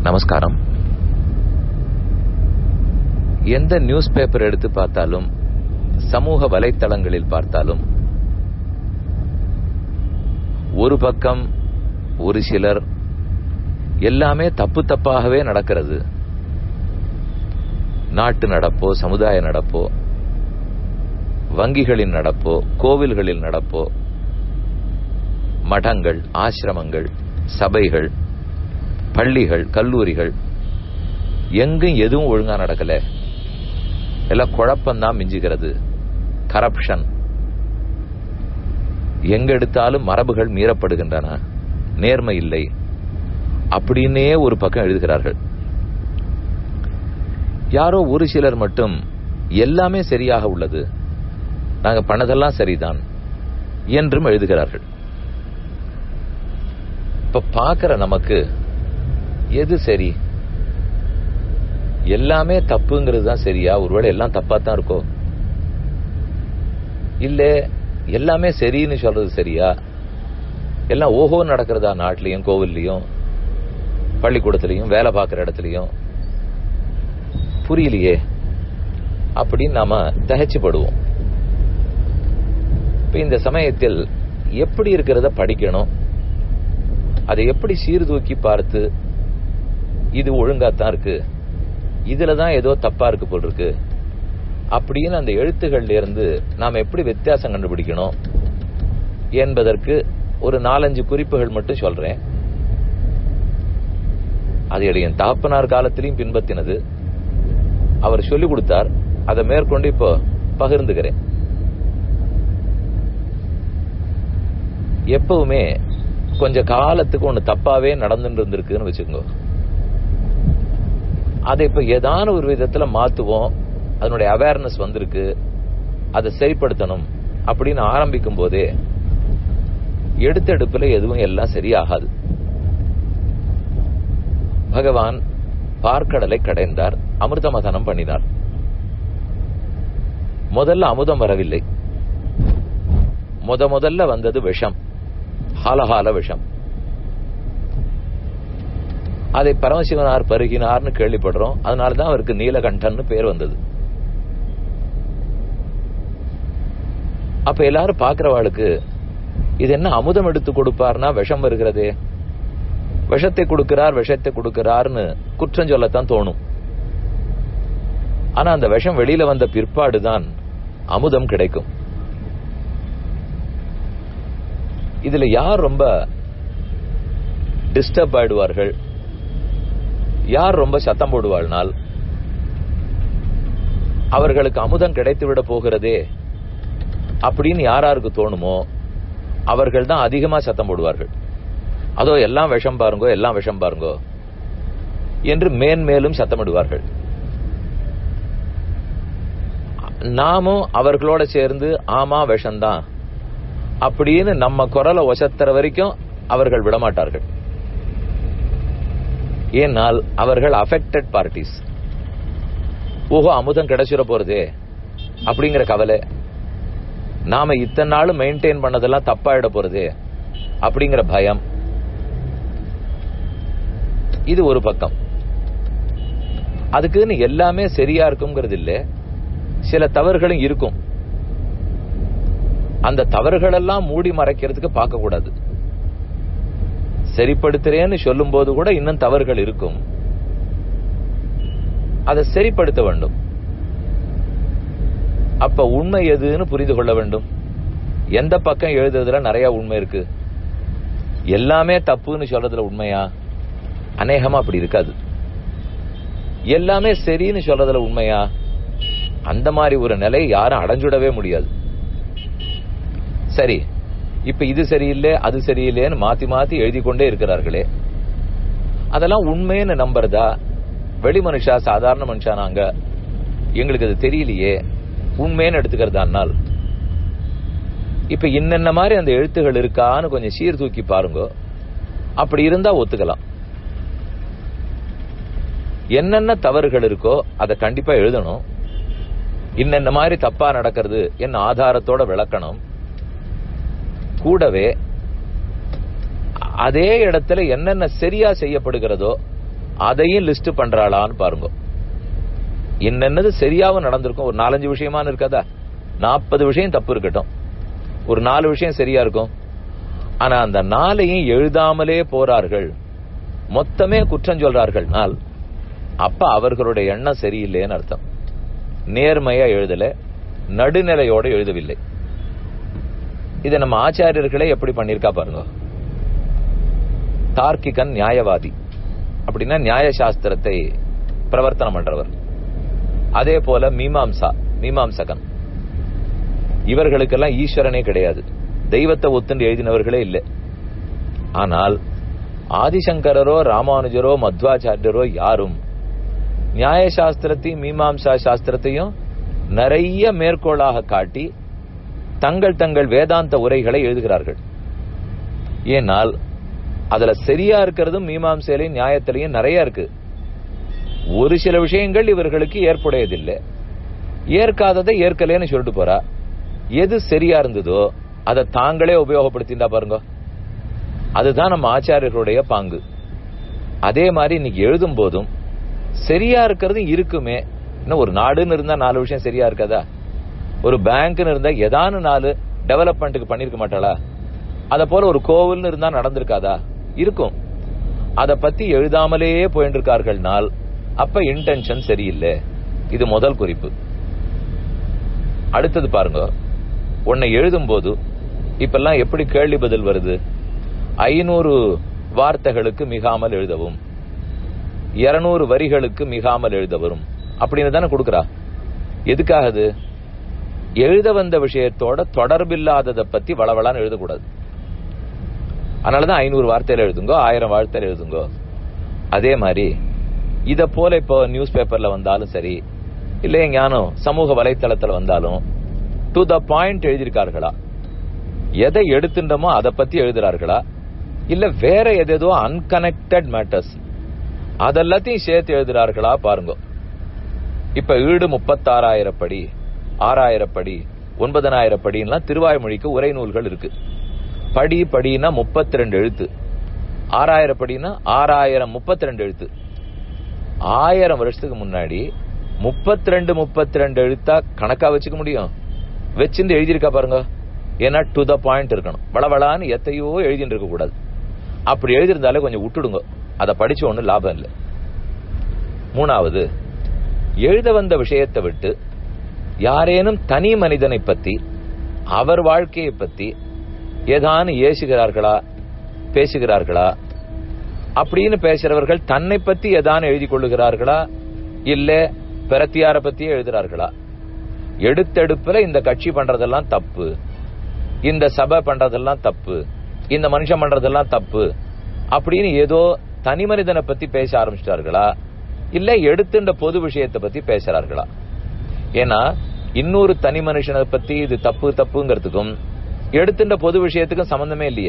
நமஸ்காரம் எந்த news paper எடுத்து பார்த்தாலும் சமூக வலைத்தளங்களில் பார்த்தாலும் ஒரு பக்கம் ஒரு சிலர் எல்லாமே தப்பு தப்பாகவே நடக்கிறது நாட்டு நடப்போ சமுதாய நடப்போ வங்கிகளின் நடப்போ கோவில்களில் நடப்போ மடங்கள் ஆசிரமங்கள் சபைகள் பள்ளிகள் கல்லூரிகள் எங்கும் எதுவும் ஒழுங்கா நடக்கல எல்லாம் குழப்பம்தான் மிஞ்சுகிறது கரப்ஷன் எங்க எடுத்தாலும் மரபுகள் மீறப்படுகின்றன நேர்மை இல்லை அப்படின்னே ஒரு பக்கம் எழுதுகிறார்கள் யாரோ ஒரு சிலர் மட்டும் எல்லாமே சரியாக உள்ளது நாங்க பண்ணதெல்லாம் சரிதான் என்றும் எழுதுகிறார்கள் இப்ப பாக்குற நமக்கு எது சரி எல்லாமே தப்புங்கிறது தான் சரியா ஒருவேளை எல்லாம் தப்பா தான் இருக்கோ இல்ல எல்லாமே சரின்னு சொல்றது சரியா எல்லாம் ஓஹோ நடக்கிறதா நாட்டிலையும் கோவில்லையும் பள்ளிக்கூடத்திலையும் வேலை பார்க்குற இடத்துலையும் புரியலையே அப்படின்னு நாம தகச்சுப்படுவோம் இப்ப இந்த சமயத்தில் எப்படி இருக்கிறத படிக்கணும் அதை எப்படி சீர்தூக்கி பார்த்து இது ஒழுங்காத்தான் இருக்கு இதுல தான் ஏதோ தப்பா இருக்கு போல் இருக்கு அப்படின்னு அந்த எழுத்துக்கள்ல இருந்து நாம் எப்படி வித்தியாசம் கண்டுபிடிக்கணும் என்பதற்கு ஒரு நாலஞ்சு குறிப்புகள் மட்டும் சொல்றேன் அது என் தகப்பனார் காலத்திலையும் பின்பற்றினது அவர் சொல்லிக் கொடுத்தார் அதை மேற்கொண்டு இப்போ பகிர்ந்துக்கிறேன் எப்பவுமே கொஞ்ச காலத்துக்கு ஒண்ணு தப்பாவே நடந்துட்டு இருந்திருக்குன்னு வச்சுக்கோங்க அதை இப்ப ஏதான ஒரு விதத்துல மாத்துவோம் அதனுடைய அவேர்னஸ் வந்திருக்கு அதை சரிப்படுத்தணும் அப்படின்னு ஆரம்பிக்கும் போதே எடுத்தெடுப்புல எதுவும் எல்லாம் சரியாகாது பகவான் பார்க்கடலை கடைந்தார் அமிர்த மதனம் பண்ணினார் முதல்ல அமுதம் வரவில்லை முத முதல்ல வந்தது விஷம் ஹாலஹால விஷம் அதை பரமசிவனார் பருகினார்னு கேள்விப்படுறோம் அதனாலதான் அவருக்கு நீலகண்டன் பேர் வந்தது அப்ப எல்லாரும் பாக்குறவாளுக்கு இது என்ன அமுதம் எடுத்து கொடுப்பார்னா விஷம் வருகிறதே விஷத்தை கொடுக்கிறார் விஷத்தை கொடுக்கிறார்னு குற்றம் சொல்லத்தான் தோணும் ஆனா அந்த விஷம் வெளியில வந்த பிற்பாடுதான் அமுதம் கிடைக்கும் இதுல யார் ரொம்ப டிஸ்டர்ப் ஆயிடுவார்கள் யார் ரொம்ப சத்தம் போடுவாள்னால் அவர்களுக்கு அமுதம் கிடைத்து விட போகிறதே அப்படின்னு யாராருக்கு தோணுமோ அவர்கள் தான் அதிகமா சத்தம் போடுவார்கள் அதோ எல்லாம் விஷம் பாருங்கோ எல்லாம் விஷம் பாருங்கோ என்று மேன்மேலும் சத்தமிடுவார்கள் நாமும் அவர்களோட சேர்ந்து ஆமா விஷம்தான் அப்படின்னு நம்ம குரலை ஒசத்துற வரைக்கும் அவர்கள் விடமாட்டார்கள் ஏனால் அவர்கள் அஃபெக்டட் பார்ட்டிஸ் ஓஹோ அமுதம் கிடைச்சிட போறதே அப்படிங்கிற கவலை நாம இத்தனை நாள் மெயின்டைன் பண்ணதெல்லாம் தப்பாயிட போறதே அப்படிங்கிற பயம் இது ஒரு பக்கம் அதுக்குன்னு எல்லாமே சரியா இருக்குங்கிறது இல்ல சில தவறுகளும் இருக்கும் அந்த தவறுகளெல்லாம் மூடி மறைக்கிறதுக்கு பார்க்க கூடாது சரிப்படுத்துறேன்னு சொல்லும் போது கூட இன்னும் தவறுகள் இருக்கும் அதை சரிப்படுத்த வேண்டும் அப்ப உண்மை எதுன்னு புரிந்து கொள்ள வேண்டும் எந்த பக்கம் எழுதுறதுல நிறைய உண்மை இருக்கு எல்லாமே தப்புன்னு சொல்றதுல உண்மையா அநேகமா அப்படி இருக்காது எல்லாமே சரின்னு சொல்றதுல உண்மையா அந்த மாதிரி ஒரு நிலை யாரும் அடைஞ்சுடவே முடியாது சரி இப்ப இது சரியில்லை அது சரியில்லைன்னு மாத்தி மாத்தி எழுதி கொண்டே இருக்கிறார்களே அதெல்லாம் உண்மைன்னு நம்புறதா வெளி மனுஷா சாதாரண மனுஷா நாங்க எங்களுக்கு அது தெரியலையே உண்மைன்னு எடுத்துக்கிறதானால் இப்ப இன்னென்ன மாதிரி அந்த எழுத்துகள் இருக்கான்னு கொஞ்சம் சீர்தூக்கி பாருங்க அப்படி இருந்தா ஒத்துக்கலாம் என்னென்ன தவறுகள் இருக்கோ அதை கண்டிப்பா எழுதணும் இன்னென்ன மாதிரி தப்பா நடக்கிறது என்ன ஆதாரத்தோட விளக்கணும் கூடவே அதே இடத்துல என்னென்ன சரியா செய்யப்படுகிறதோ அதையும் லிஸ்ட் பண்றாளான்னு பாருங்க என்னென்னது சரியாவும் நடந்திருக்கும் ஒரு நாலஞ்சு விஷயமான இருக்காதா நாற்பது விஷயம் தப்பு இருக்கட்டும் ஒரு நாலு விஷயம் சரியா இருக்கும் ஆனா அந்த நாளையும் எழுதாமலே போறார்கள் மொத்தமே குற்றம் சொல்றார்கள் நாள் அப்ப அவர்களுடைய எண்ணம் சரியில்லைன்னு அர்த்தம் நேர்மையா எழுதல நடுநிலையோட எழுதவில்லை இதை நம்ம ஆச்சாரியர்களே எப்படி பண்ணிருக்கா பாருங்க தார்க்கிகன் நியாயவாதி அப்படின்னா நியாய சாஸ்திரத்தை பிரவர்த்தனம் பண்றவர் அதே போல மீமாம்சா மீமாம்சகன் இவர்களுக்கெல்லாம் ஈஸ்வரனே கிடையாது தெய்வத்தை ஒத்துண்டு எழுதினவர்களே இல்லை ஆனால் ஆதிசங்கரரோ ராமானுஜரோ மத்வாச்சாரியரோ யாரும் நியாய சாஸ்திரத்தையும் மீமாம்சா சாஸ்திரத்தையும் நிறைய மேற்கோளாக காட்டி தங்கள் தங்கள் வேதாந்த உரைகளை எழுதுகிறார்கள் ஏனால் அதுல சரியா இருக்கிறதும் மீமாம்சையிலையும் நியாயத்திலையும் நிறைய இருக்கு ஒரு சில விஷயங்கள் இவர்களுக்கு ஏற்புடையதில்லை ஏற்காததை ஏற்கலேன்னு சொல்லிட்டு போறா எது சரியா இருந்ததோ அதை தாங்களே உபயோகப்படுத்திண்டா பாருங்க அதுதான் நம்ம ஆச்சாரியர்களுடைய பாங்கு அதே மாதிரி இன்னைக்கு எழுதும் போதும் சரியா இருக்கிறது இருக்குமே இன்னும் ஒரு நாடுன்னு இருந்தா நாலு விஷயம் சரியா இருக்காதா ஒரு பேங்க்னு இருந்தா ஏதானு நாலு டெவலப்மெண்ட்டுக்கு பண்ணிருக்க மாட்டாளா அத போல ஒரு கோவில்னு இருந்தா நடந்திருக்காதா இருக்கும் அத பத்தி எழுதாமலேயே போயிட்டு இருக்கார்கள்னால் அப்ப இன்டென்ஷன் சரியில்லை இது முதல் குறிப்பு அடுத்தது பாருங்க உன்னை எழுதும் போது இப்பெல்லாம் எப்படி கேள்வி பதில் வருது ஐநூறு வார்த்தைகளுக்கு மிகாமல் எழுதவும் இருநூறு வரிகளுக்கு மிகாமல் எழுத வரும் அப்படின்னு தானே கொடுக்கறா எதுக்காக அது எழுத வந்த விஷயத்தோட தொடர்பில்லாததை பத்தி வளவளான்னு எழுதக்கூடாது அதனாலதான் ஐநூறு வார்த்தையில எழுதுங்கோ ஆயிரம் வார்த்தையில எழுதுங்கோ அதே மாதிரி இத போல இப்போ நியூஸ் பேப்பர்ல வந்தாலும் சரி இல்ல எங்கேயானும் சமூக வலைத்தளத்துல வந்தாலும் டு த பாயிண்ட் எழுதியிருக்கார்களா எதை எடுத்துட்டோமோ அதை பத்தி எழுதுறார்களா இல்ல வேற எதேதோ அன்கனெக்டட் மேட்டர்ஸ் அதெல்லாத்தையும் சேர்த்து எழுதுறார்களா பாருங்க இப்ப ஈடு முப்பத்தாறாயிரம் படி ஆறாயிரம் படி ஒன்பதனாயிரம் படின்லாம் திருவாய்மொழிக்கு உரை நூல்கள் இருக்கு படி படினா முப்பத்தி ரெண்டு எழுத்து ஆறாயிரம் படினா ஆறாயிரம் முப்பத்தி ரெண்டு எழுத்து ஆயிரம் வருஷத்துக்கு முன்னாடி முப்பத்தி ரெண்டு முப்பத்தி ரெண்டு எழுத்தா கணக்கா வச்சுக்க முடியும் வச்சிருந்து எழுதியிருக்கா பாருங்க ஏன்னா டு த பாயிண்ட் இருக்கணும் வளவளான்னு எத்தையோ எழுதிட்டு இருக்க கூடாது அப்படி எழுதியிருந்தாலே கொஞ்சம் விட்டுடுங்க அதை படிச்ச ஒண்ணு லாபம் இல்லை மூணாவது எழுத வந்த விஷயத்தை விட்டு யாரேனும் தனி மனிதனை பத்தி அவர் வாழ்க்கையை பத்தி ஏதானு ஏசுகிறார்களா பேசுகிறார்களா அப்படின்னு பேசுறவர்கள் தன்னை பத்தி ஏதானு எழுதி கொள்ளுகிறார்களா இல்ல பிரத்தியார பத்தியே எழுதுறார்களா எடுத்தெடுப்புல இந்த கட்சி பண்றதெல்லாம் தப்பு இந்த சபை பண்றதெல்லாம் தப்பு இந்த மனுஷன் பண்றதெல்லாம் தப்பு அப்படின்னு ஏதோ தனி மனிதனை பத்தி பேச ஆரம்பிச்சிட்டார்களா இல்ல எடுத்துட்ட பொது விஷயத்தை பத்தி பேசுறார்களா ஏன்னா இன்னொரு தனி மனுஷனை பத்தி இது தப்பு தப்புங்கிறதுக்கும் எடுத்துட்ட பொது விஷயத்துக்கும் சம்பந்தமே இல்லையே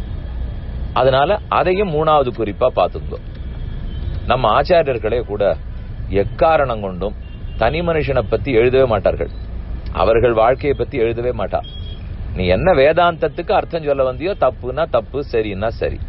அதனால அதையும் மூணாவது குறிப்பா பார்த்துக்கோ நம்ம ஆச்சாரியர்களே கூட எக்காரணம் கொண்டும் தனி மனுஷனை பத்தி எழுதவே மாட்டார்கள் அவர்கள் வாழ்க்கையை பத்தி எழுதவே மாட்டா நீ என்ன வேதாந்தத்துக்கு அர்த்தம் சொல்ல வந்தியோ தப்புனா தப்பு சரின்னா சரி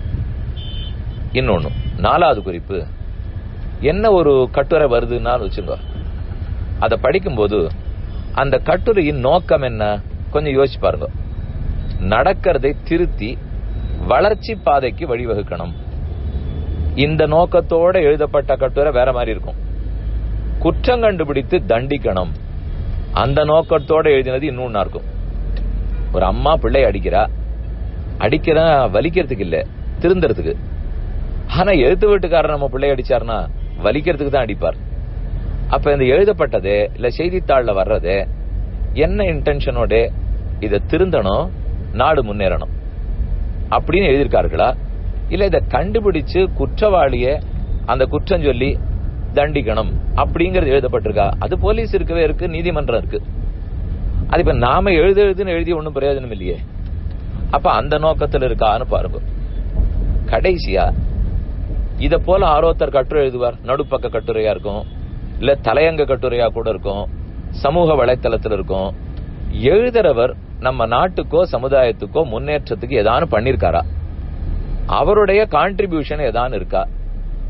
இன்னொன்னு நாலாவது குறிப்பு என்ன ஒரு கட்டுரை வருதுன்னா வச்சுங்க அதை படிக்கும்போது அந்த கட்டுரையின் நோக்கம் என்ன கொஞ்சம் யோசிச்சு பாருங்க நடக்கிறதை திருத்தி வளர்ச்சி பாதைக்கு வழிவகுக்கணும் இந்த நோக்கத்தோட எழுதப்பட்ட கட்டுரை வேற மாதிரி இருக்கும் குற்றம் கண்டுபிடித்து தண்டிக்கணும் அந்த நோக்கத்தோட எழுதினது இன்னொன்னா இருக்கும் ஒரு அம்மா பிள்ளை அடிக்கிறா அடிக்கிற வலிக்கிறதுக்கு இல்ல திருந்துறதுக்கு ஆனா எழுத்து வீட்டுக்காரர் நம்ம பிள்ளை அடிச்சாருன்னா வலிக்கிறதுக்கு தான் அடிப்பார் அப்ப இந்த எழுதப்பட்டது இல்ல செய்தித்தாள்ல வர்றது என்ன இன்டென்ஷனோட இதை திருந்தணும் நாடு முன்னேறணும் அப்படின்னு எழுதியிருக்கார்களா இல்ல இதை கண்டுபிடிச்சு குற்றவாளிய அந்த குற்றம் சொல்லி தண்டிக்கணும் அப்படிங்கறது எழுதப்பட்டிருக்கா அது போலீஸ் இருக்கவே இருக்கு நீதிமன்றம் இருக்கு அது இப்ப நாம எழுத எழுதுன்னு எழுதி ஒன்னும் பிரயோஜனம் இல்லையே அப்ப அந்த நோக்கத்துல இருக்கான்னு பாருங்க கடைசியா இத போல ஆரோத்தர் கட்டுரை எழுதுவார் நடுப்பக்க கட்டுரையா இருக்கும் இல்ல தலையங்க கட்டுரையா கூட இருக்கும் சமூக வலைத்தளத்துல இருக்கும் எழுதுறவர் நம்ம நாட்டுக்கோ சமுதாயத்துக்கோ முன்னேற்றத்துக்கு ஏதானு பண்ணிருக்காரா அவருடைய கான்ட்ரிபியூஷன் ஏதானு இருக்கா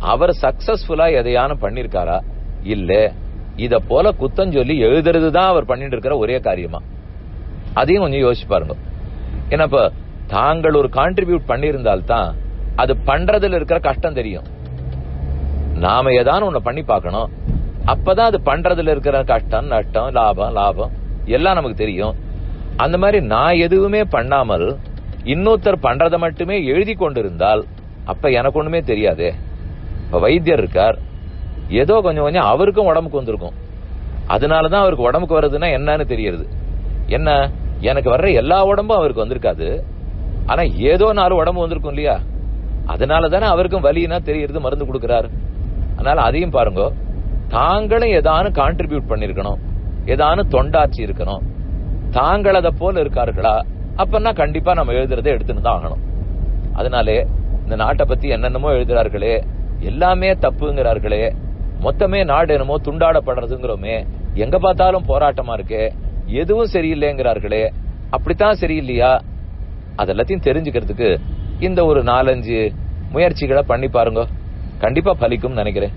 அவர் சக்சஸ்ஃபுல்லா எதையான பண்ணிருக்காரா இல்ல இத போல குத்தம் சொல்லி எழுதுறது தான் அவர் பண்ணிட்டு இருக்கிற ஒரே காரியமா அதையும் கொஞ்சம் யோசிச்சு பாருங்க ஏன்னா இப்ப தாங்கள் ஒரு கான்ட்ரிபியூட் பண்ணியிருந்தால்தான் அது பண்றதுல இருக்கிற கஷ்டம் தெரியும் நாம ஏதான ஒண்ணு பண்ணி பார்க்கணும் அப்பதான் அது பண்றதுல இருக்கிற கஷ்டம் நஷ்டம் லாபம் லாபம் எல்லாம் நமக்கு தெரியும் அந்த மாதிரி நான் எதுவுமே பண்ணாமல் இன்னொருத்தர் பண்றதை மட்டுமே எழுதி கொண்டிருந்தால் அப்ப எனக்கு ஒண்ணுமே தெரியாதே இப்ப வைத்தியர் இருக்கார் ஏதோ கொஞ்சம் கொஞ்சம் அவருக்கும் உடம்புக்கு வந்திருக்கும் அதனாலதான் அவருக்கு உடம்புக்கு வர்றதுன்னா என்னன்னு தெரியுது என்ன எனக்கு வர்ற எல்லா உடம்பும் அவருக்கு வந்திருக்காது ஆனா ஏதோ நாலு உடம்பு வந்திருக்கும் இல்லையா அதனால தானே அவருக்கும் வலினா தெரியறது மருந்து கொடுக்கிறார் அதனால அதையும் பாருங்க தாங்களும் ஏதானு கான்ட்ரிபியூட் பண்ணிருக்கணும் ஏதானு தொண்டாட்சி இருக்கணும் தாங்கள் அதை போல இருக்கார்களா அப்பன்னா கண்டிப்பா நம்ம எழுதுறதை எடுத்துன்னு தான் ஆகணும் அதனாலே இந்த நாட்டை பத்தி என்னென்னமோ எழுதுறார்களே எல்லாமே தப்புங்கிறார்களே மொத்தமே நாடு என்னமோ துண்டாடப்படுறதுங்கிறோமே எங்க பார்த்தாலும் போராட்டமா இருக்கே எதுவும் சரியில்லைங்கிறார்களே அப்படித்தான் சரியில்லையா அதெல்லாத்தையும் தெரிஞ்சுக்கிறதுக்கு இந்த ஒரு நாலஞ்சு முயற்சிகளை பண்ணி பாருங்க கண்டிப்பா பலிக்கும் நினைக்கிறேன்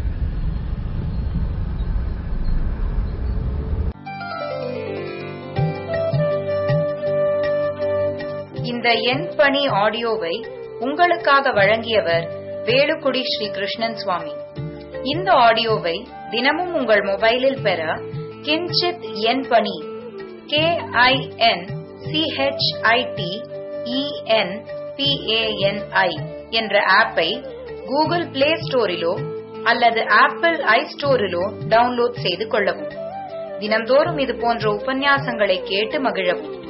இந்த எண் பணி ஆடியோவை உங்களுக்காக வழங்கியவர் வேலுக்குடி ஸ்ரீ கிருஷ்ணன் சுவாமி இந்த ஆடியோவை தினமும் உங்கள் மொபைலில் பெற கிஞ்சித் எண் பணி கே ஐ என் சிஹெச்ஐடி இஎன் பிஏஎன்ஐ என்ற ஆப்பை கூகுள் பிளே ஸ்டோரிலோ அல்லது ஆப்பிள் ஐ ஸ்டோரிலோ டவுன்லோட் செய்து கொள்ளவும் தினந்தோறும் இது போன்ற உபன்யாசங்களை கேட்டு மகிழவும்